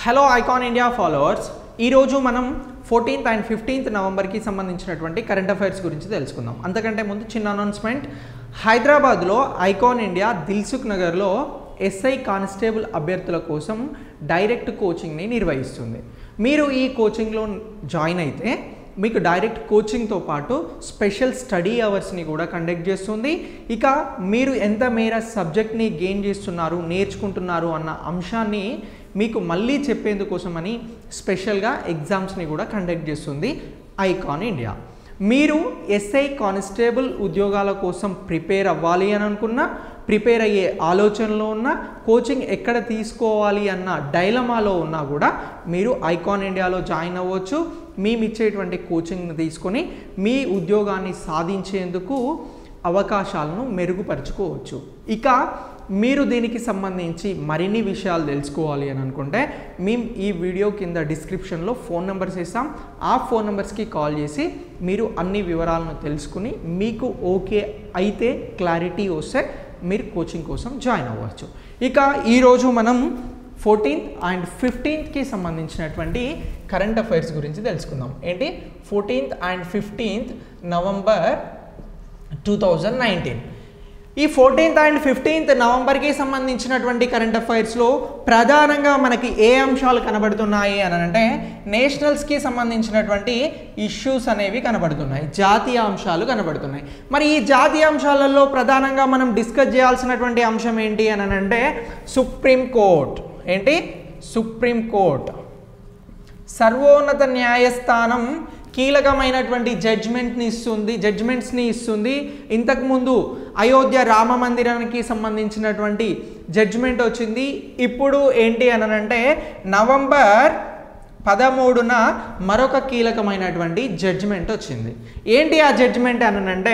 hello icon India followers ఈరోజు మనం fourteenth and fifteenth నవంబర్కి సంబంధించినటువంటి కరెంట్ అఫైర్స్ గురించి తెలుసుకుందాం అంతకంటే ముందు చిన్న అనౌన్స్మెంట్ హైదరాబాద్లో ఐకాన్ ఇండియా దిల్సుఖ్ నగర్లో ఎస్ఐ కానిస్టేబుల్ అభ్యర్థుల కోసం డైరెక్ట్ కోచింగ్ని నిర్వహిస్తుంది మీరు ఈ కోచింగ్లో జాయిన్ అయితే మీకు డైరెక్ట్ కోచింగ్తో పాటు స్పెషల్ స్టడీ అవర్స్ని కూడా కండక్ట్ చేస్తుంది ఇక మీరు ఎంత మేర సబ్జెక్ట్ని గెయిన్ చేస్తున్నారు నేర్చుకుంటున్నారు అన్న అంశాన్ని మీకు మళ్ళీ చెప్పేందుకోసమని స్పెషల్గా ఎగ్జామ్స్ని కూడా కండక్ట్ చేస్తుంది ఐకాన్ ఇండియా మీరు ఎస్ఐ కానిస్టేబుల్ ఉద్యోగాల కోసం ప్రిపేర్ అవ్వాలి అని అనుకున్నా ప్రిపేర్ అయ్యే ఆలోచనలో ఉన్న కోచింగ్ ఎక్కడ తీసుకోవాలి అన్న డైలమాలో ఉన్నా కూడా మీరు ఐకాన్ ఇండియాలో జాయిన్ అవ్వచ్చు మేము ఇచ్చేటువంటి కోచింగ్ని తీసుకొని మీ ఉద్యోగాన్ని సాధించేందుకు అవకాశాలను మెరుగుపరుచుకోవచ్చు ఇక మీరు దీనికి సంబంధించి మరిన్ని విషయాలు తెలుసుకోవాలి అని అనుకుంటే మేము ఈ వీడియో కింద డిస్క్రిప్షన్లో ఫోన్ నెంబర్స్ ఇస్తాం ఆ ఫోన్ నెంబర్స్కి కాల్ చేసి మీరు అన్ని వివరాలను తెలుసుకుని మీకు ఓకే అయితే క్లారిటీ వస్తే మీరు కోచింగ్ కోసం జాయిన్ అవ్వచ్చు ఇక ఈరోజు మనం ఫోర్టీన్త్ అండ్ ఫిఫ్టీన్త్కి సంబంధించినటువంటి కరెంట్ అఫైర్స్ గురించి తెలుసుకుందాం ఏంటి fourteenth and fifteenth November two thousand nineteen ఈ ఫోర్టీన్త్ అండ్ ఫిఫ్టీన్త్ నవంబర్కి సంబంధించినటువంటి కరెంట్ అఫైర్స్లో ప్రధానంగా మనకి ఏ అంశాలు కనబడుతున్నాయి అని అంటే నేషనల్స్కి సంబంధించినటువంటి ఇష్యూస్ అనేవి కనబడుతున్నాయి జాతీయ అంశాలు కనబడుతున్నాయి మరి ఈ జాతీయ అంశాలలో ప్రధానంగా మనం డిస్కస్ చేయాల్సినటువంటి అంశం ఏంటి అని అంటే సుప్రీం కోర్ట్ ఏంటి సుప్రీం కోర్ట్ సర్వోన్నత న్యాయస్థానం కీలకమైనటువంటి జడ్జ్మెంట్ని ఇస్తుంది జడ్జ్మెంట్స్ని ఇస్తుంది ఇంతకుముందు అయోధ్య రామ మందిరానికి సంబంధించినటువంటి జడ్జ్మెంట్ వచ్చింది ఇప్పుడు ఏంటి అని అంటే నవంబర్ పదమూడున మరొక కీలకమైనటువంటి జడ్జిమెంట్ వచ్చింది ఏంటి ఆ జడ్జిమెంట్ అని అంటే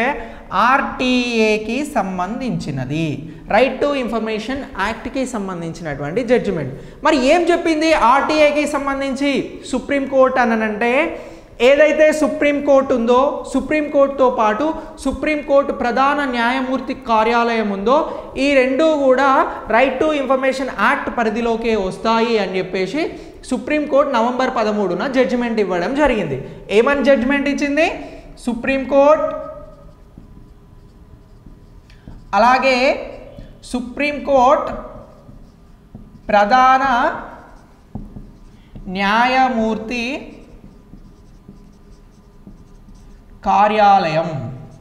ఆర్టీఏకి సంబంధించినది రైట్ టు ఇన్ఫర్మేషన్ యాక్ట్కి సంబంధించినటువంటి జడ్జిమెంట్ మరి ఏం చెప్పింది ఆర్టీఏకి సంబంధించి సుప్రీంకోర్టు అని అంటే ఏదైతే సుప్రీంకోర్టు ఉందో సుప్రీంకోర్టుతో పాటు సుప్రీంకోర్టు ప్రధాన న్యాయమూర్తి కార్యాలయం ఉందో ఈ రెండు కూడా రైట్ టు ఇన్ఫర్మేషన్ యాక్ట్ పరిధిలోకే వస్తాయి అని చెప్పేసి సుప్రీంకోర్టు నవంబర్ పదమూడున జడ్జిమెంట్ ఇవ్వడం జరిగింది ఏమని జడ్జిమెంట్ ఇచ్చింది సుప్రీంకోర్టు అలాగే సుప్రీంకోర్టు ప్రధాన న్యాయమూర్తి కార్యాలయం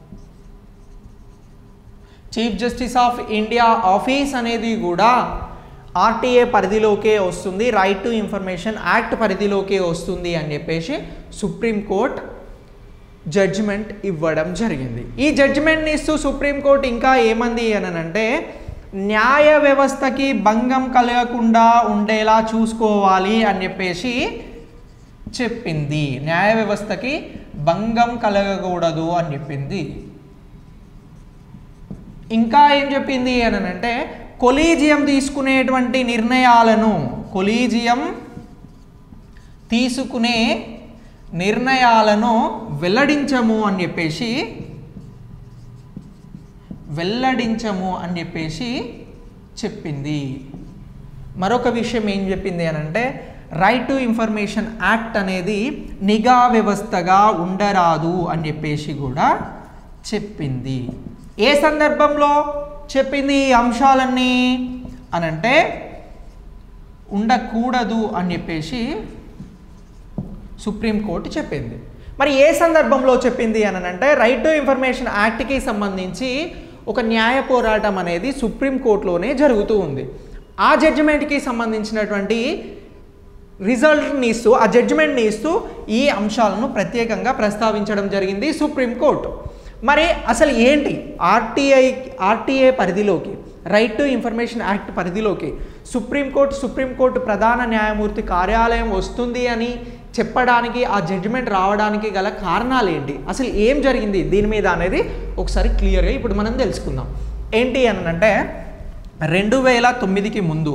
chief justice of India office అనేది కూడా ఆర్టీఏ పరిధిలోకే వస్తుంది రైట్ టు ఇన్ఫర్మేషన్ యాక్ట్ పరిధిలోకే వస్తుంది అని చెప్పేసి సుప్రీంకోర్టు జడ్జిమెంట్ ఇవ్వడం జరిగింది ఈ జడ్జిమెంట్ని ఇస్తూ సుప్రీంకోర్టు ఇంకా ఏమంది అని అంటే న్యాయ వ్యవస్థకి భంగం కలగకుండా ఉండేలా చూసుకోవాలి అని చెప్పేసి చెప్పింది న్యాయ వ్యవస్థకి భంగం కలగకూడదు అని చెప్పింది ఇంకా ఏం చెప్పింది అని అంటే కొలీజియం తీసుకునేటువంటి నిర్ణయాలను కొలీజియం తీసుకునే నిర్ణయాలను వెల్లడించము అని చెప్పేసి వెల్లడించము అని చెప్పేసి చెప్పింది మరొక విషయం ఏం చెప్పింది అని అంటే రైట్ టు ఇన్ఫర్మేషన్ యాక్ట్ అనేది నిఘా వ్యవస్థగా ఉండరాదు అని చెప్పేసి కూడా చెప్పింది ఏ సందర్భంలో చెప్పింది ఈ అంశాలన్నీ అనంటే ఉండకూడదు అని చెప్పేసి సుప్రీంకోర్టు చెప్పింది మరి ఏ సందర్భంలో చెప్పింది అని అంటే రైట్ టు ఇన్ఫర్మేషన్ యాక్ట్కి సంబంధించి ఒక న్యాయ పోరాటం అనేది సుప్రీంకోర్టులోనే జరుగుతూ ఉంది ఆ జడ్జిమెంట్కి సంబంధించినటువంటి రిజల్ట్ని ఇస్తూ ఆ జడ్జిమెంట్ని ఇస్తూ ఈ అంశాలను ప్రత్యేకంగా ప్రస్తావించడం జరిగింది సుప్రీంకోర్టు మరి అసలు ఏంటి ఆర్టీఐ ఆర్టీఏ పరిధిలోకి రైట్ టు ఇన్ఫర్మేషన్ యాక్ట్ పరిధిలోకి సుప్రీంకోర్టు సుప్రీంకోర్టు ప్రధాన న్యాయమూర్తి కార్యాలయం వస్తుంది అని చెప్పడానికి ఆ జడ్జిమెంట్ రావడానికి గల కారణాలు ఏంటి అసలు ఏం జరిగింది దీని మీద అనేది ఒకసారి క్లియర్గా ఇప్పుడు మనం తెలుసుకుందాం ఏంటి అని అంటే రెండు వేల తొమ్మిదికి ముందు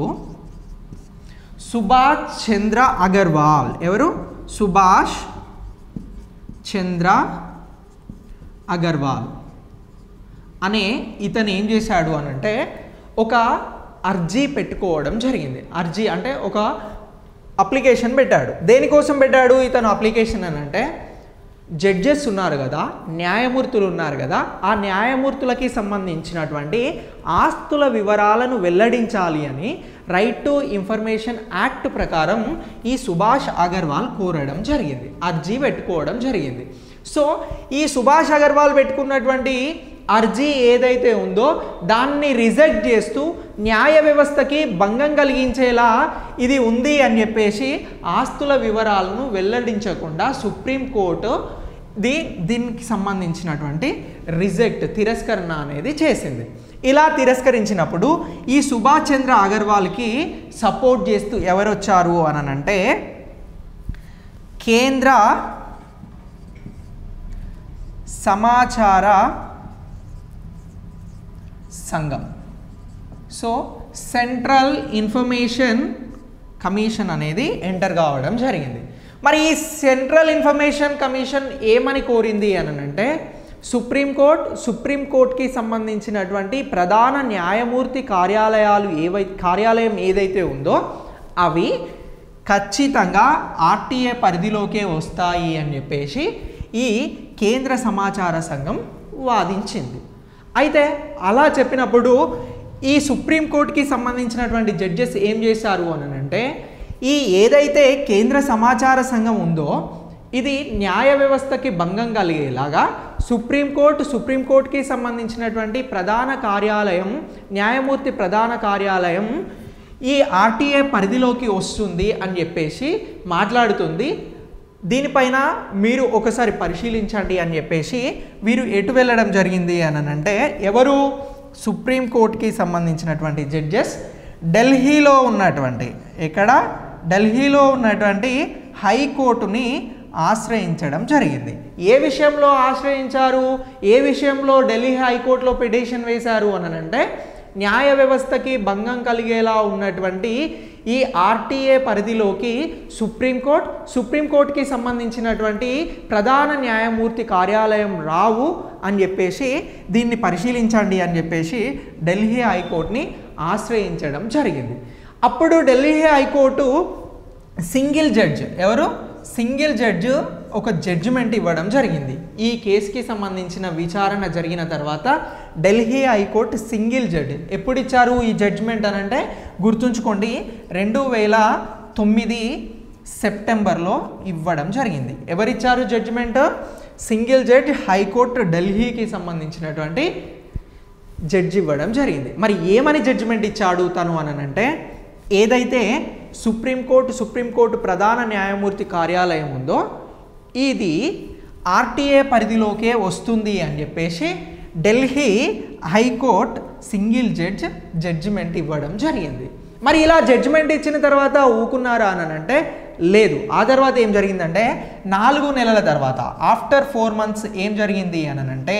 సుభాష్ చంద్ర అగర్వాల్ ఎవరు సుభాష్ చంద్ర అగర్వాల్ అనే ఇతను ఏం చేశాడు అని అంటే ఒక అర్జీ పెట్టుకోవడం జరిగింది అర్జీ అంటే ఒక అప్లికేషన్ పెట్టాడు దేనికోసం పెట్టాడు ఇతను అప్లికేషన్ అని అంటే జడ్జెస్ ఉన్నారు కదా న్యాయమూర్తులు ఉన్నారు కదా ఆ న్యాయమూర్తులకి సంబంధించినటువంటి ఆస్తుల వివరాలను వెల్లడించాలి అని రైట్ టు ఇన్ఫర్మేషన్ యాక్ట్ ప్రకారం ఈ సుభాష్ అగర్వాల్ కోరడం జరిగింది అర్జీ పెట్టుకోవడం జరిగింది సో ఈ సుభాష్ అగర్వాల్ పెట్టుకున్నటువంటి అర్జీ ఏదైతే ఉందో దాన్ని రిజెక్ట్ చేస్తూ న్యాయ వ్యవస్థకి భంగం కలిగించేలా ఇది ఉంది అని చెప్పేసి ఆస్తుల వివరాలను వెల్లడించకుండా సుప్రీంకోర్టు ది దీనికి సంబంధించినటువంటి రిజెక్ట్ తిరస్కరణ అనేది చేసింది ఇలా తిరస్కరించినప్పుడు ఈ సుభాష్ చంద్ర అగర్వాల్కి సపోర్ట్ చేస్తూ ఎవరు వచ్చారు అని అంటే కేంద్ర సమాచార సంఘం సో సెంట్రల్ ఇన్ఫర్మేషన్ కమిషన్ అనేది ఎంటర్ కావడం జరిగింది మరి ఈ సెంట్రల్ ఇన్ఫర్మేషన్ కమిషన్ ఏమని కోరింది అని అంటే సుప్రీంకోర్టు సుప్రీంకోర్టుకి సంబంధించినటువంటి ప్రధాన న్యాయమూర్తి కార్యాలయాలు ఏవై కార్యాలయం ఏదైతే ఉందో అవి ఖచ్చితంగా ఆర్టీఏ పరిధిలోకే వస్తాయి అని చెప్పేసి ఈ కేంద్ర సమాచార సంఘం వాదించింది అయితే అలా చెప్పినప్పుడు ఈ సుప్రీంకోర్టుకి సంబంధించినటువంటి జడ్జెస్ ఏం చేశారు అని అంటే ఈ ఏదైతే కేంద్ర సమాచార సంఘం ఉందో ఇది న్యాయ వ్యవస్థకి భంగం కలిగేలాగా సుప్రీంకోర్టు సుప్రీంకోర్టుకి సంబంధించినటువంటి ప్రధాన కార్యాలయం న్యాయమూర్తి ప్రధాన కార్యాలయం ఈ ఆర్టీఏ పరిధిలోకి వస్తుంది అని చెప్పేసి మాట్లాడుతుంది దీనిపైన మీరు ఒకసారి పరిశీలించండి అని చెప్పేసి వీరు ఎటు వెళ్ళడం జరిగింది అని అంటే ఎవరు సుప్రీంకోర్టుకి సంబంధించినటువంటి జడ్జెస్ ఢిల్లీలో ఉన్నటువంటి ఇక్కడ ఢిల్లీలో ఉన్నటువంటి హైకోర్టుని ఆశ్రయించడం జరిగింది ఏ విషయంలో ఆశ్రయించారు ఏ విషయంలో ఢిల్లీ హైకోర్టులో పిటిషన్ వేశారు అని అంటే న్యాయ వ్యవస్థకి భంగం కలిగేలా ఉన్నటువంటి ఈ ఆర్టీఏ పరిధిలోకి సుప్రీంకోర్టు సుప్రీంకోర్టుకి సంబంధించినటువంటి ప్రధాన న్యాయమూర్తి కార్యాలయం రావు అని చెప్పేసి దీన్ని పరిశీలించండి అని చెప్పేసి ఢిల్లీ హైకోర్టుని ఆశ్రయించడం జరిగింది అప్పుడు ఢిల్లీ హైకోర్టు సింగిల్ జడ్జ్ ఎవరు సింగిల్ జడ్జ్ ఒక జడ్జిమెంట్ ఇవ్వడం జరిగింది ఈ కేసుకి సంబంధించిన విచారణ జరిగిన తర్వాత ఢిల్లీ హైకోర్టు సింగిల్ జడ్జ్ ఎప్పుడు ఇచ్చారు ఈ జడ్జిమెంట్ అని అంటే గుర్తుంచుకోండి రెండు వేల తొమ్మిది సెప్టెంబర్లో ఇవ్వడం జరిగింది ఎవరిచ్చారు జడ్జిమెంట్ సింగిల్ జడ్జ్ హైకోర్టు ఢిల్లీకి సంబంధించినటువంటి జడ్జి ఇవ్వడం జరిగింది మరి ఏమని జడ్జిమెంట్ ఇచ్చాడు తను అని అంటే ఏదైతే సుప్రీంకోర్టు సుప్రీంకోర్టు ప్రధాన న్యాయమూర్తి కార్యాలయం ఉందో ఇది ఆర్టీఏ పరిధిలోకే వస్తుంది అని చెప్పేసి Delhi high court single judge judgment ఇవ్వడం జరిగింది మరి ఇలా జడ్జిమెంట్ ఇచ్చిన తర్వాత ఊకున్నారా అని అంటే లేదు ఆ తర్వాత ఏం జరిగిందంటే నాలుగు నెలల తర్వాత ఆఫ్టర్ ఫోర్ మంత్స్ ఏం జరిగింది అని అంటే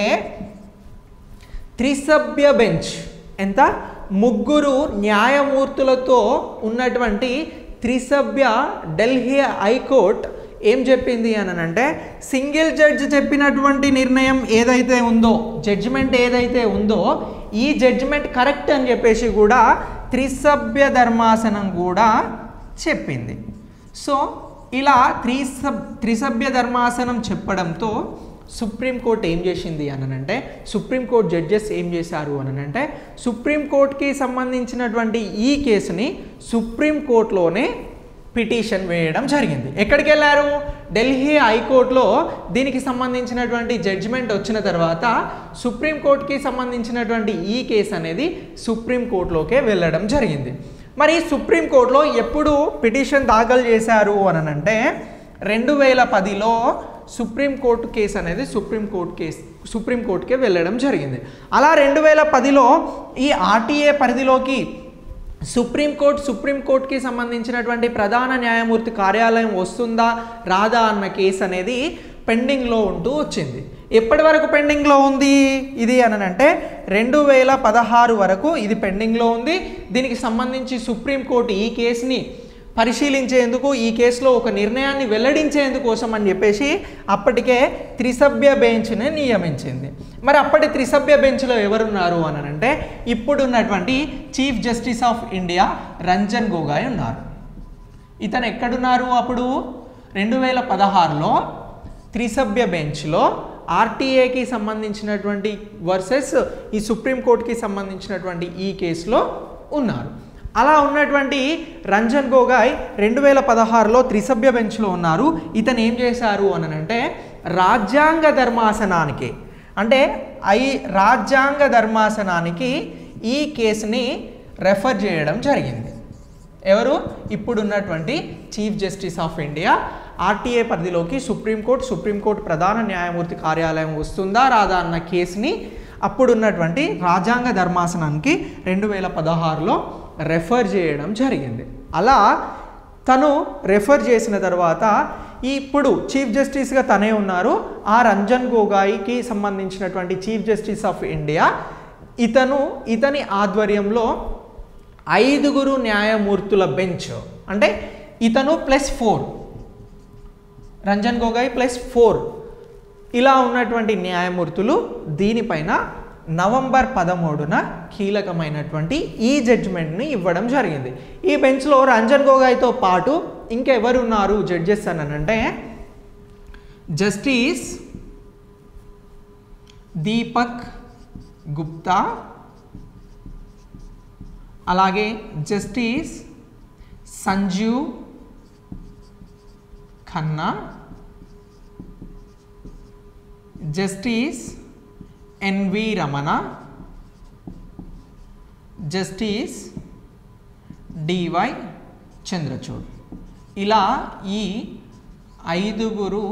త్రిసభ్య బెంచ్ ఎంత ముగ్గురు న్యాయమూర్తులతో ఉన్నటువంటి త్రిసభ్య ఢిల్లీ హైకోర్ట్ ఏం చెప్పింది అని అంటే సింగిల్ జడ్జ్ చెప్పినటువంటి నిర్ణయం ఏదైతే ఉందో జడ్జిమెంట్ ఏదైతే ఉందో ఈ జడ్జిమెంట్ కరెక్ట్ అని చెప్పేసి కూడా త్రిసభ్య ధర్మాసనం కూడా చెప్పింది సో ఇలా త్రిసబ్ త్రిసభ్య ధర్మాసనం చెప్పడంతో సుప్రీంకోర్టు ఏం చేసింది అని అంటే సుప్రీంకోర్టు జడ్జెస్ ఏం చేశారు అని అంటే సుప్రీంకోర్టుకి సంబంధించినటువంటి ఈ కేసుని సుప్రీంకోర్టులోనే పిటిషన్ వేయడం జరిగింది ఎక్కడికి వెళ్ళారు ఢిల్లీ హైకోర్టులో దీనికి సంబంధించినటువంటి జడ్జిమెంట్ వచ్చిన తర్వాత సుప్రీంకోర్టుకి సంబంధించినటువంటి ఈ కేసు అనేది సుప్రీంకోర్టులోకే వెళ్ళడం జరిగింది మరి సుప్రీంకోర్టులో ఎప్పుడు పిటిషన్ దాఖలు చేశారు అని అంటే రెండు వేల పదిలో సుప్రీంకోర్టు కేసు అనేది సుప్రీంకోర్టు కేసు సుప్రీంకోర్టుకే వెళ్ళడం జరిగింది అలా రెండు వేల పదిలో ఈ ఆర్టీఏ పరిధిలోకి సుప్రీంకోర్టు సుప్రీంకోర్టుకి సంబంధించినటువంటి ప్రధాన న్యాయమూర్తి కార్యాలయం వస్తుందా రాదా అన్న కేసు అనేది పెండింగ్లో ఉంటూ వచ్చింది ఎప్పటి వరకు పెండింగ్లో ఉంది ఇది అని అంటే రెండు వేల పదహారు వరకు ఇది పెండింగ్లో ఉంది దీనికి సంబంధించి సుప్రీంకోర్టు ఈ కేసుని పరిశీలించేందుకు ఈ కేసులో ఒక నిర్ణయాన్ని వెల్లడించేందుకోసం అని చెప్పేసి అప్పటికే త్రిసభ్య బెంచ్ని నియమించింది మరి అప్పటి త్రిసభ్య బెంచ్లో ఎవరున్నారు అని అంటే ఇప్పుడున్నటువంటి chief justice of India Ranjan Gogoi ఉన్నారు ఇతను ఎక్కడున్నారు అప్పుడు రెండు వేల పదహారులో త్రిసభ్య బెంచ్లో ఆర్టీఏకి సంబంధించినటువంటి వర్సెస్ ఈ సుప్రీంకోర్టుకి సంబంధించినటువంటి ఈ కేసులో ఉన్నారు అలా ఉన్నటువంటి రంజన్ గోగాయ్ రెండు వేల పదహారులో త్రిసభ్య బెంచ్లో ఉన్నారు ఇతను ఏం చేశారు అని అంటే రాజ్యాంగ ధర్మాసనానికి అంటే ఐ రాజ్యాంగ ధర్మాసనానికి ఈ కేసుని రెఫర్ చేయడం జరిగింది ఎవరు ఇప్పుడున్నటువంటి chief justice of India RTA పరిధిలోకి సుప్రీంకోర్టు సుప్రీంకోర్టు ప్రధాన న్యాయమూర్తి కార్యాలయం వస్తుందా రాదా అన్న కేసుని అప్పుడున్నటువంటి రాజ్యాంగ ధర్మాసనానికి రెండు వేల పదహారులో రెఫర్ చేయడం జరిగింది అలా తను రెఫర్ చేసిన తర్వాత ఇప్పుడు చీఫ్ జస్టిస్గా తనే ఉన్నారు ఆ రంజన్ గోగాయికి సంబంధించినటువంటి చీఫ్ జస్టిస్ ఆఫ్ ఇండియా ఇతను ఇతని ఆధ్వర్యంలో ఐదుగురు న్యాయమూర్తుల బెంచ్ అంటే ఇతను plus four Ranjan Gogoi plus four ఇలా ఉన్నటువంటి న్యాయమూర్తులు దీనిపైన నవంబర్ పదమూడున కీలకమైనటువంటి ఈ జడ్జిమెంట్ని ఇవ్వడం జరిగింది ఈ బెంచ్లో రంజన్ గోగాయ్తో పాటు ఇంకెవరున్నారు జడ్జెస్ అని అంటే జస్టిస్ దీపక్ గుప్తా అలాగే justice Sanjiv Khanna justice NV Ramana justice DY Chandrachud ఇలా ఈ ఐదుగురు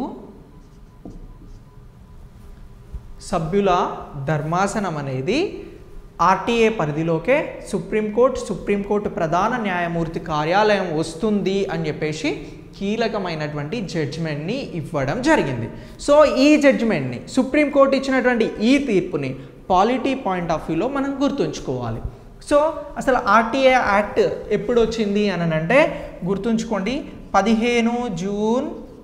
సభ్యుల ధర్మాసనం అనేది ఆర్టీఏ పరిధిలోకే సుప్రీంకోర్టు సుప్రీంకోర్టు ప్రధాన న్యాయమూర్తి కార్యాలయం వస్తుంది అని చెప్పేసి కీలకమైనటువంటి జడ్జిమెంట్ని ఇవ్వడం జరిగింది సో ఈ జడ్జిమెంట్ని సుప్రీంకోర్టు ఇచ్చినటువంటి ఈ తీర్పుని పాలిటీ పాయింట్ ఆఫ్ వ్యూలో మనం గుర్తుంచుకోవాలి సో అసలు ఆర్టీఏ యాక్ట్ ఎప్పుడు వచ్చింది అని అంటే గుర్తుంచుకోండి పదిహేను జూన్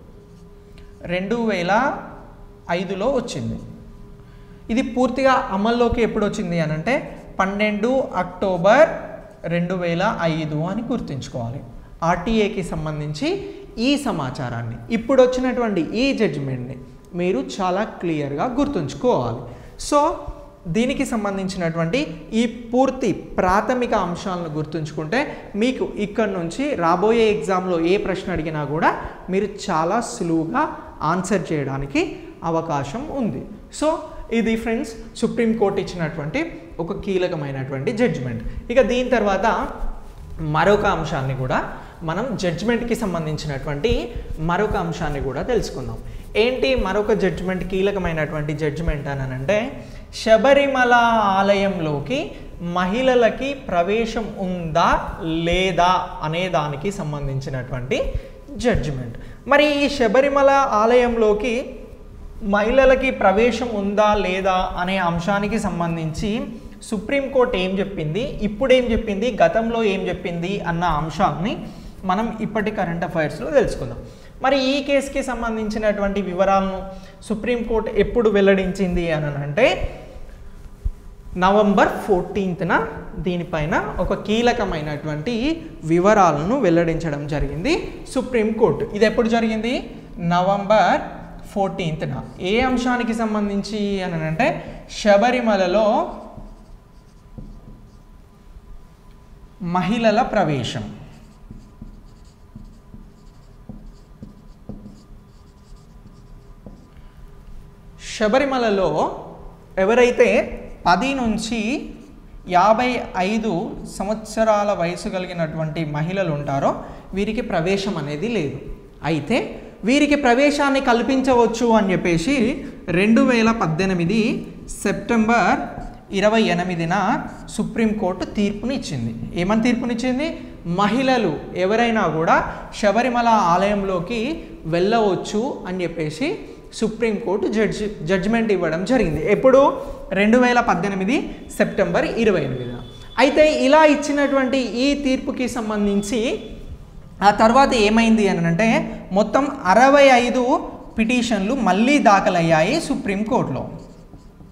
రెండు వేల ఐదులో వచ్చింది ఇది పూర్తిగా అమల్లోకి ఎప్పుడు వచ్చింది అని అంటే పన్నెండు అక్టోబర్ రెండు వేల ఐదు అని గుర్తుంచుకోవాలి ఆర్టీఏకి సంబంధించి ఈ సమాచారాన్ని ఇప్పుడు వచ్చినటువంటి ఈ జడ్జిమెంట్ని మీరు చాలా క్లియర్గా గుర్తుంచుకోవాలి సో దీనికి సంబంధించినటువంటి ఈ పూర్తి ప్రాథమిక అంశాలను గుర్తుంచుకుంటే మీకు ఇక్కడ నుంచి రాబోయే ఎగ్జామ్లో ఏ ప్రశ్న అడిగినా కూడా మీరు చాలా సులువుగా ఆన్సర్ చేయడానికి అవకాశం ఉంది సో ఇది ఫ్రెండ్స్ సుప్రీంకోర్టు ఇచ్చినటువంటి ఒక కీలకమైనటువంటి జడ్జిమెంట్ ఇక దీని తర్వాత మరొక అంశాన్ని కూడా మనం జడ్జిమెంట్కి సంబంధించినటువంటి మరొక అంశాన్ని కూడా తెలుసుకుందాం ఏంటి మరొక జడ్జిమెంట్ కీలకమైనటువంటి జడ్జిమెంట్ అని అంటే శబరిమల ఆలయంలోకి మహిళలకి ప్రవేశం ఉందా లేదా అనే దానికి సంబంధించినటువంటి జడ్జిమెంట్ మరి ఈ శబరిమల ఆలయంలోకి మహిళలకి ప్రవేశం ఉందా లేదా అనే అంశానికి సంబంధించి సుప్రీంకోర్టు ఏం చెప్పింది ఇప్పుడు ఏం చెప్పింది గతంలో ఏం చెప్పింది అన్న అంశాన్ని మనం ఇప్పటి కరెంట్ అఫైర్స్లో తెలుసుకుందాం మరి ఈ కేసుకి సంబంధించినటువంటి వివరాలను సుప్రీంకోర్టు ఎప్పుడు వెల్లడించింది అని అంటే నవంబర్ ఫోర్టీన్త్న దీనిపైన ఒక కీలకమైనటువంటి వివరాలను వెల్లడించడం జరిగింది సుప్రీంకోర్టు ఇది ఎప్పుడు జరిగింది నవంబర్ ఫోర్టీన్త్న ఏ అంశానికి సంబంధించి అని అంటే శబరిమలలో మహిళల ప్రవేశం శబరిమలలో ఎవరైతే పది నుంచి యాభై ఐదు సంవత్సరాల వయసు కలిగినటువంటి మహిళలు ఉంటారో వీరికి ప్రవేశం అనేది లేదు అయితే వీరికి ప్రవేశాన్ని కల్పించవచ్చు అని చెప్పేసి రెండు వేల పద్దెనిమిది సెప్టెంబర్ ఇరవై ఎనిమిదిన సుప్రీంకోర్టు తీర్పునిచ్చింది ఏమని తీర్పునిచ్చింది మహిళలు ఎవరైనా కూడా శబరిమల ఆలయంలోకి వెళ్ళవచ్చు అని చెప్పేసి సుప్రీంకోర్టు జడ్జి జడ్జిమెంట్ ఇవ్వడం జరిగింది ఎప్పుడు రెండు వేల పద్దెనిమిది సెప్టెంబర్ ఇరవై ఎనిమిదిన అయితే ఇలా ఇచ్చినటువంటి ఈ తీర్పుకి సంబంధించి ఆ తర్వాత ఏమైంది అని అంటే మొత్తం అరవై ఐదు పిటిషన్లు మళ్ళీ దాఖలయ్యాయి సుప్రీంకోర్టులో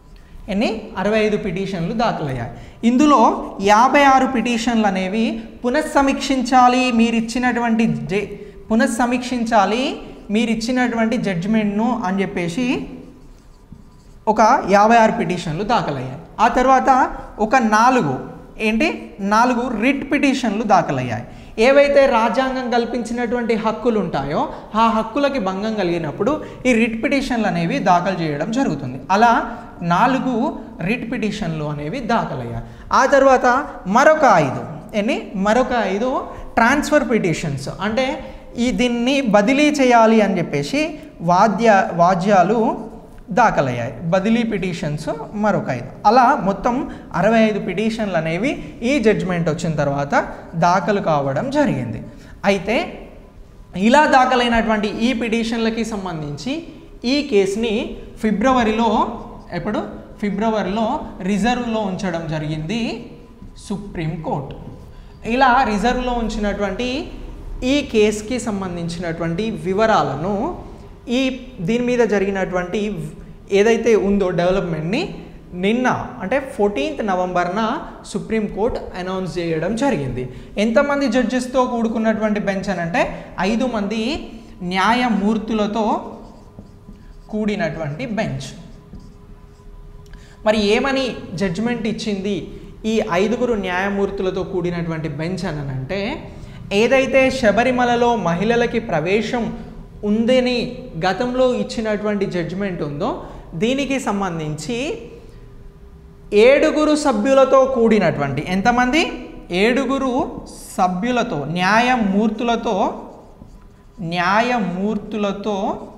ఎన్ని అరవై ఐదు పిటిషన్లు దాఖలయ్యాయి ఇందులో యాభై ఆరు పిటిషన్లు అనేవి పునఃసమీక్షించాలి మీరు ఇచ్చినటువంటి జే పునఃసమీక్షించాలి మీరు ఇచ్చినటువంటి జడ్జిమెంట్ను అని చెప్పేసి ఒక యాభై ఆరు పిటిషన్లు దాఖలయ్యాయి ఆ తర్వాత ఒక నాలుగు ఏంటి నాలుగు రిట్ పిటిషన్లు దాఖలయ్యాయి ఏవైతే రాజ్యాంగం కల్పించినటువంటి హక్కులు ఉంటాయో ఆ హక్కులకి భంగం కలిగినప్పుడు ఈ రిట్ పిటిషన్లు అనేవి దాఖలు చేయడం జరుగుతుంది అలా నాలుగు రిట్ పిటిషన్లు అనేవి దాఖలయ్యాయి ఆ తర్వాత మరొక ఐదు ఎన్ని మరొక ఐదు ట్రాన్స్ఫర్ పిటిషన్స్ అంటే ఈ దీన్ని బదిలీ చేయాలి అని చెప్పేసి వాద్య వాద్యాలు దాఖలయ్యాయి బదిలీ పిటిషన్స్ మరొక ఐదు అలా మొత్తం అరవై ఐదు పిటిషన్లు అనేవి ఈ జడ్జిమెంట్ వచ్చిన తర్వాత దాఖలు కావడం జరిగింది అయితే ఇలా దాఖలైనటువంటి ఈ పిటిషన్లకి సంబంధించి ఈ కేసుని ఫిబ్రవరిలో ఎప్పుడు ఫిబ్రవరిలో రిజర్వ్లో ఉంచడం జరిగింది సుప్రీంకోర్టు ఇలా రిజర్వ్లో ఉంచినటువంటి ఈ కేసుకి సంబంధించినటువంటి వివరాలను ఈ దీని మీద జరిగినటువంటి ఏదైతే ఉందో డెవలప్మెంట్ని నిన్న అంటే ఫోర్టీన్త్ నవంబర్న సుప్రీంకోర్టు అనౌన్స్ చేయడం జరిగింది ఎంతమంది జడ్జెస్తో కూడుకున్నటువంటి బెంచ్ అని అంటే ఐదు మంది న్యాయమూర్తులతో కూడినటువంటి బెంచ్ మరి ఏమని జడ్జిమెంట్ ఇచ్చింది ఈ ఐదుగురు న్యాయమూర్తులతో కూడినటువంటి బెంచ్ అని అంటే ఏదైతే శబరిమలలో మహిళలకి ప్రవేశం ఉందని గతంలో ఇచ్చినటువంటి జడ్జిమెంట్ ఉందో దీనికి సంబంధించి ఏడుగురు సభ్యులతో కూడినటువంటి ఎంతమంది ఏడుగురు సభ్యులతో న్యాయమూర్తులతో న్యాయమూర్తులతో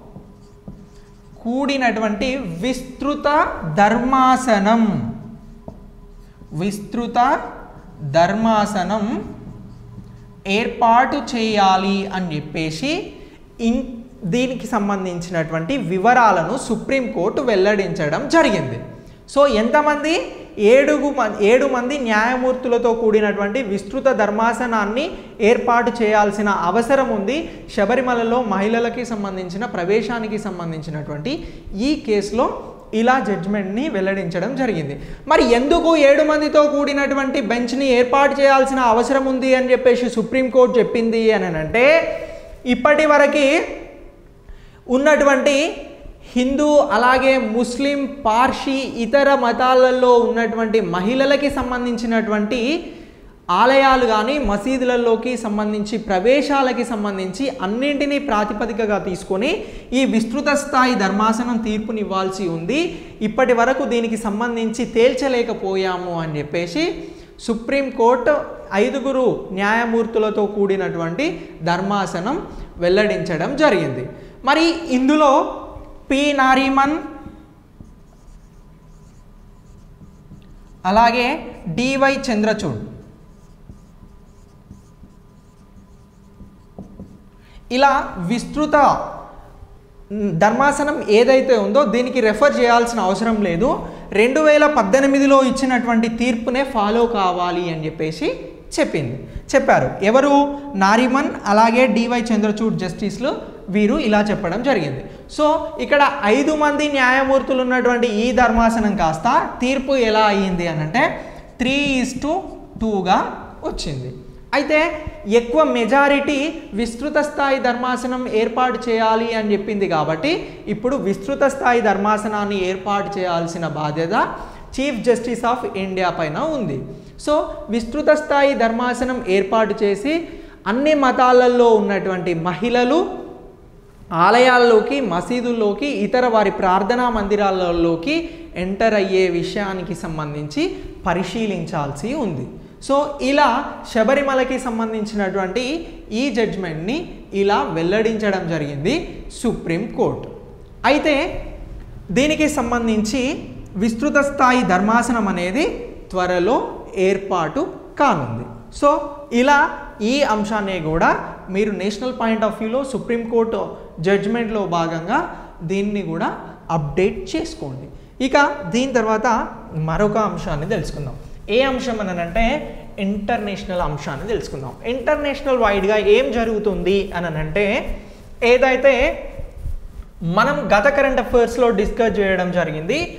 కూడినటువంటి విస్తృత ధర్మాసనం విస్తృత ధర్మాసనం ఏర్పాటు చేయాలి అని చెప్పేసి ఇన్ దీనికి సంబంధించినటువంటి వివరాలను సుప్రీంకోర్టు వెల్లడించడం జరిగింది సో ఎంతమంది ఏడుగు మంది ఏడు మంది న్యాయమూర్తులతో కూడినటువంటి విస్తృత ధర్మాసనాన్ని ఏర్పాటు చేయాల్సిన అవసరం ఉంది శబరిమలలో మహిళలకి సంబంధించిన ప్రవేశానికి సంబంధించినటువంటి ఈ కేసులో ఇలా జడ్జిమెంట్ని వెల్లడించడం జరిగింది మరి ఎందుకు ఏడు మందితో కూడినటువంటి బెంచ్ని ఏర్పాటు చేయాల్సిన అవసరం ఉంది అని చెప్పేసి సుప్రీంకోర్టు చెప్పింది అని అంటే ఇప్పటి వరకు ఉన్నటువంటి హిందూ అలాగే ముస్లిం పార్షి ఇతర మతాలలో ఉన్నటువంటి మహిళలకి సంబంధించినటువంటి ఆలయాలు కానీ మసీదులలోకి సంబంధించి ప్రవేశాలకి సంబంధించి అన్నింటినీ ప్రాతిపదికగా తీసుకొని ఈ విస్తృత స్థాయి ధర్మాసనం తీర్పునివ్వాల్సి ఉంది ఇప్పటి వరకు దీనికి సంబంధించి తేల్చలేకపోయాము అని చెప్పేసి సుప్రీంకోర్టు ఐదుగురు న్యాయమూర్తులతో కూడినటువంటి ధర్మాసనం వెల్లడించడం జరిగింది మరి ఇందులో పి నారీమన్ అలాగే డివై చంద్రచూడ్ ఇలా విస్తృత ధర్మాసనం ఏదైతే ఉందో దీనికి రెఫర్ చేయాల్సిన అవసరం లేదు రెండు వేల పద్దెనిమిదిలో ఇచ్చినటువంటి తీర్పునే ఫాలో కావాలి అని చెప్పేసి చెప్పింది చెప్పారు ఎవరు నారిమన్ అలాగే డివై చంద్రచూడ్ జస్టిస్లు వీరు ఇలా చెప్పడం జరిగింది సో ఇక్కడ ఐదు మంది న్యాయమూర్తులు ఉన్నటువంటి ఈ ధర్మాసనం కాస్త తీర్పు ఎలా అయ్యింది అని అంటే త్రీ ఇస్ టు టూగా వచ్చింది అయితే ఎక్కువ మెజారిటీ విస్తృత స్థాయి ధర్మాసనం ఏర్పాటు చేయాలి అని చెప్పింది కాబట్టి ఇప్పుడు విస్తృత స్థాయి ధర్మాసనాన్ని ఏర్పాటు చేయాల్సిన బాధ్యత చీఫ్ జస్టిస్ ఆఫ్ ఇండియా పైన ఉంది సో విస్తృత స్థాయి ధర్మాసనం ఏర్పాటు చేసి అన్ని మతాలలో ఉన్నటువంటి మహిళలు ఆలయాల్లోకి మసీదుల్లోకి ఇతర వారి ప్రార్థనా మందిరాలలోకి ఎంటర్ అయ్యే విషయానికి సంబంధించి పరిశీలించాల్సి ఉంది సో ఇలా శబరిమలకి సంబంధించినటువంటి ఈ జడ్జ్మెంట్ని ఇలా వెల్లడించడం జరిగింది సుప్రీంకోర్టు అయితే దీనికి సంబంధించి విస్తృత స్థాయి ధర్మాసనం అనేది త్వరలో ఏర్పాటు కానుంది సో ఇలా ఈ అంశాన్ని కూడా మీరు నేషనల్ పాయింట్ ఆఫ్ వ్యూలో సుప్రీంకోర్టు జడ్జ్మెంట్లో భాగంగా దీన్ని కూడా అప్డేట్ చేసుకోండి ఇక దీని తర్వాత మరొక అంశాన్ని తెలుసుకుందాం ఏ అంశం అని అంటే ఇంటర్నేషనల్ అంశాన్ని తెలుసుకుందాం ఇంటర్నేషనల్ వైడ్గా ఏం జరుగుతుంది అని అంటే ఏదైతే మనం గత కరెంట్ అఫైర్స్లో డిస్కస్ చేయడం జరిగింది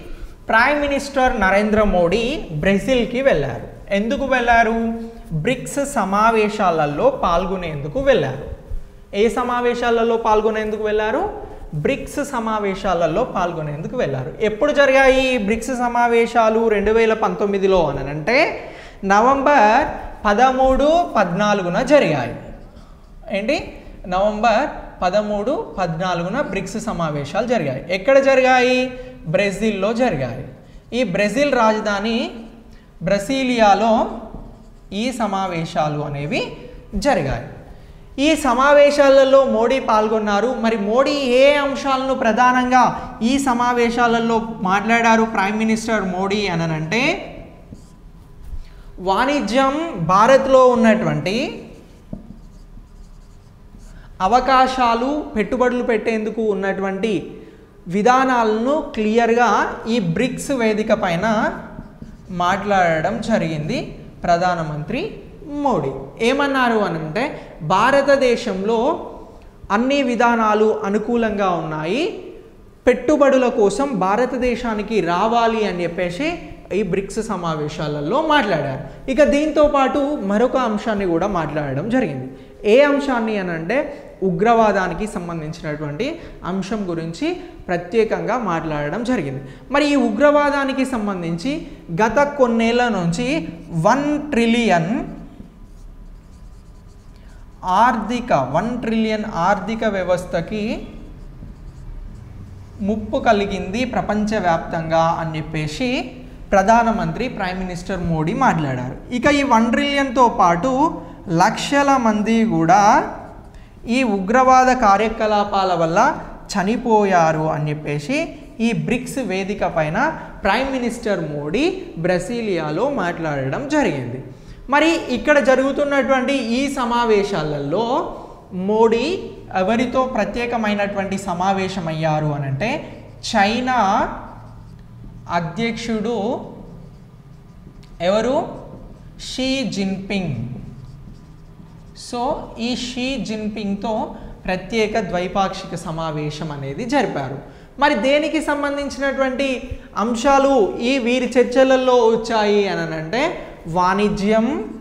ప్రైమ్ మినిస్టర్ నరేంద్ర మోడీ బ్రెజిల్కి వెళ్ళారు ఎందుకు వెళ్ళారు బ్రిక్స్ సమావేశాలలో పాల్గొనేందుకు వెళ్ళారు ఏ సమావేశాలలో పాల్గొనేందుకు వెళ్ళారు బ్రిక్స్ సమావేశాలలో పాల్గొనేందుకు వెళ్ళారు ఎప్పుడు జరిగాయి ఈ బ్రిక్స్ సమావేశాలు రెండు వేల పంతొమ్మిదిలో అని అంటే నవంబర్ పదమూడు పద్నాలుగున జరిగాయి ఏంటి నవంబర్ పదమూడు పద్నాలుగున బ్రిక్స్ సమావేశాలు జరిగాయి ఎక్కడ జరిగాయి బ్రెజిల్లో జరిగాయి ఈ బ్రెజిల్ రాజధాని బ్రసీలియాలో ఈ సమావేశాలు అనేవి జరిగాయి ఈ సమావేశాలలో మోడీ పాల్గొన్నారు మరి మోడీ ఏ అంశాలను ప్రధానంగా ఈ సమావేశాలలో మాట్లాడారు ప్రైమ్ మినిస్టర్ మోడీ అనంటే వాణిజ్యం భారత్లో ఉన్నటువంటి అవకాశాలు పెట్టుబడులు పెట్టేందుకు ఉన్నటువంటి విధానాలను క్లియర్గా ఈ బ్రిక్స్ వేదిక పైన మాట్లాడడం జరిగింది ప్రధానమంత్రి మోడీ ఏమన్నారు అని అంటే భారతదేశంలో అన్ని విధానాలు అనుకూలంగా ఉన్నాయి పెట్టుబడుల కోసం భారతదేశానికి రావాలి అని చెప్పేసి ఈ బ్రిక్స్ సమావేశాలలో మాట్లాడారు ఇక దీంతో పాటు మరొక అంశాన్ని కూడా మాట్లాడడం జరిగింది ఏ అంశాన్ని అని అంటే ఉగ్రవాదానికి సంబంధించినటువంటి అంశం గురించి ప్రత్యేకంగా మాట్లాడడం జరిగింది మరి ఈ ఉగ్రవాదానికి సంబంధించి గత కొన్నేళ్ల నుంచి వన్ ట్రిలియన్ ఆర్థిక వన్ ట్రిలియన్ ఆర్థిక వ్యవస్థకి ముప్పు కలిగింది ప్రపంచవ్యాప్తంగా అని చెప్పేసి ప్రధానమంత్రి ప్రైమ్ మినిస్టర్ మోడీ మాట్లాడారు ఇక ఈ వన్ ట్రిలియన్తో పాటు లక్షల మంది కూడా ఈ ఉగ్రవాద కార్యకలాపాల వల్ల చనిపోయారు అని చెప్పేసి ఈ బ్రిక్స్ వేదిక పైన ప్రైమ్ మినిస్టర్ మోడీ బ్రసీలియాలో మాట్లాడడం జరిగింది మరి ఇక్కడ జరుగుతున్నటువంటి ఈ సమావేశాలలో మోడీ ఎవరితో ప్రత్యేకమైనటువంటి సమావేశం అయ్యారు అని అంటే చైనా అధ్యక్షుడు ఎవరు షీ జిన్పింగ్ సో ఈ షీ జిన్పింగ్తో ప్రత్యేక ద్వైపాక్షిక సమావేశం అనేది జరిపారు మరి దేనికి సంబంధించినటువంటి అంశాలు ఈ వీరి చర్చలలో వచ్చాయి అని అంటే వాణిజ్యం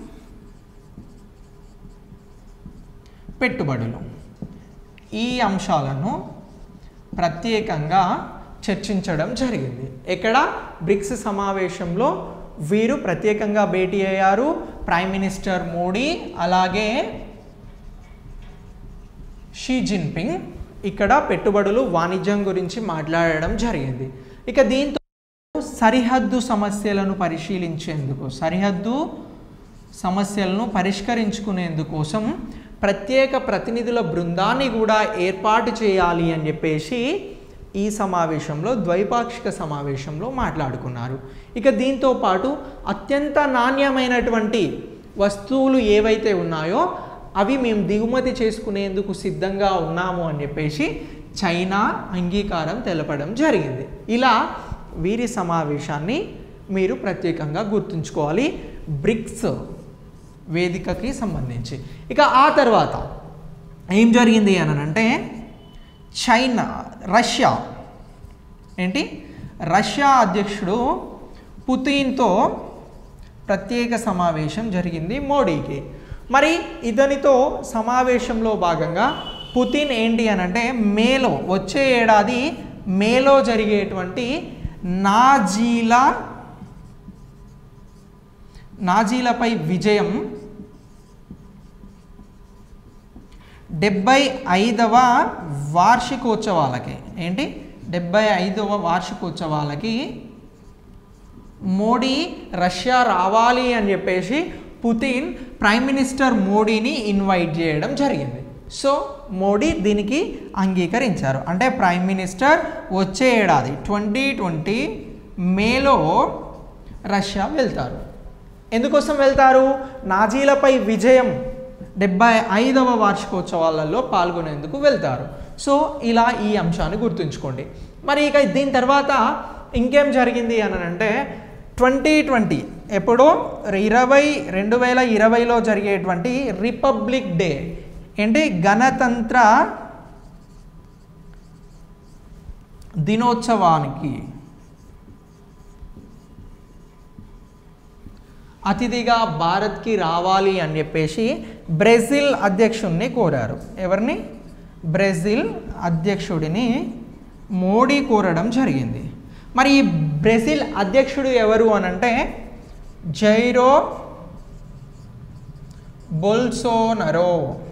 పెట్టుబడులు ఈ అంశాలను ప్రత్యేకంగా చర్చించడం జరిగింది ఎక్కడ బ్రిక్స్ సమావేశంలో వీరు ప్రత్యేకంగా భేటీ అయ్యారు ప్రైమ్ మినిస్టర్ మోడీ అలాగే షీ జిన్పింగ్ ఇక్కడ పెట్టుబడులు వాణిజ్యం గురించి మాట్లాడడం జరిగింది ఇక దీంతో సరిహద్దు సమస్యలను పరిశీలించేందుకు సరిహద్దు సమస్యలను పరిష్కరించుకునేందుకోసం ప్రత్యేక ప్రతినిధుల బృందాన్ని కూడా ఏర్పాటు చేయాలి అని చెప్పేసి ఈ సమావేశంలో ద్వైపాక్షిక సమావేశంలో మాట్లాడుకున్నారు ఇక దీంతో పాటు అత్యంత నాణ్యమైనటువంటి వస్తువులు ఏవైతే ఉన్నాయో అవి మేము దిగుమతి చేసుకునేందుకు సిద్ధంగా ఉన్నాము అని చెప్పేసి చైనా అంగీకారం తెలపడం జరిగింది ఇలా వీరి సమావేశాన్ని మీరు ప్రత్యేకంగా గుర్తుంచుకోవాలి బ్రిక్స్ వేదికకి సంబంధించి ఇక ఆ తర్వాత ఏం జరిగింది అని అంటే చైనా రష్యా ఏంటి రష్యా అధ్యక్షుడు పుతిన్తో ప్రత్యేక సమావేశం జరిగింది మోడీకి మరి ఇతనితో సమావేశంలో భాగంగా పుతిన్ ఏంటి అని అంటే మేలో వచ్చే ఏడాది మేలో జరిగేటువంటి నాజీల నాజీలపై విజయం డెబ్బై ఐదవ వార్షికోత్సవాలకి ఏంటి డెబ్బై ఐదవ వార్షికోత్సవాలకి మోడీ రష్యా రావాలి అని చెప్పేసి పుతిన్ ప్రైమ్ మినిస్టర్ మోడీని ఇన్వైట్ చేయడం జరిగింది సో మోడీ దీనికి అంగీకరించారు అంటే ప్రైమ్ మినిస్టర్ వచ్చే ఏడాది ట్వంటీ ట్వంటీ మేలో రష్యా వెళ్తారు ఎందుకోసం వెళ్తారు నాజీలపై విజయం డెబ్బై ఐదవ వార్షికోత్సవాలలో పాల్గొనేందుకు వెళ్తారు సో ఇలా ఈ అంశాన్ని గుర్తుంచుకోండి మరి ఇక దీని తర్వాత ఇంకేం జరిగింది అని అంటే ట్వంటీ ట్వంటీ ఎప్పుడో ఇరవై రెండు వేల ఇరవైలో జరిగేటువంటి రిపబ్లిక్ డే ఏంటి గణతంత్ర దినోత్సవానికి అతిథిగా భారత్కి రావాలి అని చెప్పేసి బ్రెజిల్ అధ్యక్షుడిని కోరారు ఎవరిని బ్రెజిల్ అధ్యక్షుడిని మోడీ కోరడం జరిగింది మరి ఈ బ్రెజిల్ అధ్యక్షుడు ఎవరు అనంటే జైరో బొల్సోనరో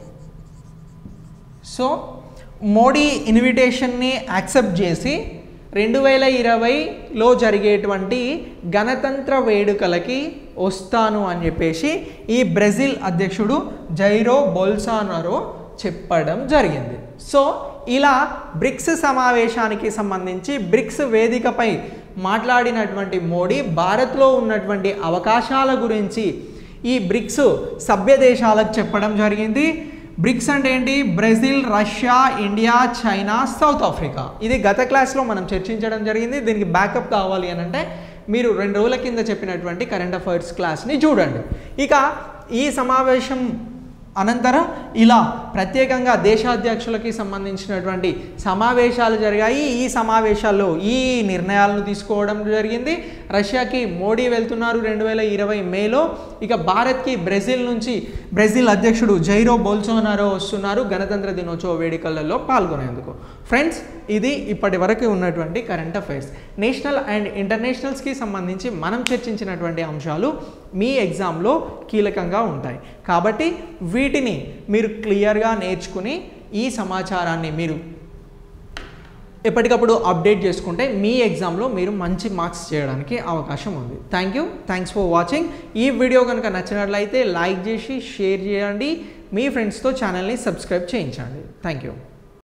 సో మోడీ ఇన్విటేషన్ని యాక్సెప్ట్ చేసి రెండు వేల ఇరవైలో జరిగేటువంటి గణతంత్ర వేడుకలకి వస్తాను అని చెప్పేసి ఈ బ్రెజిల్ అధ్యక్షుడు జైరో బొల్సానరో చెప్పడం జరిగింది సో ఇలా బ్రిక్స్ సమావేశానికి సంబంధించి బ్రిక్స్ వేదికపై మాట్లాడినటువంటి మోడీ భారత్లో ఉన్నటువంటి అవకాశాల గురించి ఈ బ్రిక్స్ సభ్య దేశాలకు చెప్పడం జరిగింది బ్రిక్స్ అంటే ఏంటి Brazil Russia India China South Africa ఇది గత క్లాస్లో మనం చర్చించడం జరిగింది దీనికి బ్యాకప్ కావాలి అని అంటే మీరు రెండు రోజుల కింద చెప్పినటువంటి కరెంట్ అఫైర్స్ క్లాస్ని చూడండి ఇక ఈ సమావేశం అనంతరం ఇలా ప్రత్యేకంగా దేశాధ్యక్షులకి సంబంధించినటువంటి సమావేశాలు జరిగాయి ఈ సమావేశాల్లో ఈ నిర్ణయాలను తీసుకోవడం జరిగింది రష్యాకి మోడీ వెళ్తున్నారు రెండు వేల ఇరవై మేలో ఇక భారత్కి బ్రెజిల్ నుంచి బ్రెజిల్ అధ్యక్షుడు జైరో బోల్సోనారో వస్తున్నారు గణతంత్ర దినోత్సవ వేడుకలలో పాల్గొనేందుకు ఫ్రెండ్స్ ఇది ఇప్పటి వరకు ఉన్నటువంటి కరెంట్ అఫైర్స్ నేషనల్ అండ్ ఇంటర్నేషనల్స్కి సంబంధించి మనం చర్చించినటువంటి అంశాలు మీ ఎగ్జామ్లో కీలకంగా ఉంటాయి కాబట్టి వీటిని మీరు క్లియర్గా నేర్చుకుని ఈ సమాచారాన్ని మీరు ఎప్పటికప్పుడు అప్డేట్ చేసుకుంటే మీ ఎగ్జామ్లో మీరు మంచి మార్క్స్ చేయడానికి అవకాశం ఉంది thank you thanks for watching ఈ వీడియో కనుక నచ్చినట్లయితే లైక్ చేసి షేర్ చేయండి మీ ఫ్రెండ్స్తో ఛానల్ని సబ్స్క్రైబ్ చేయించండి థ్యాంక్ యూ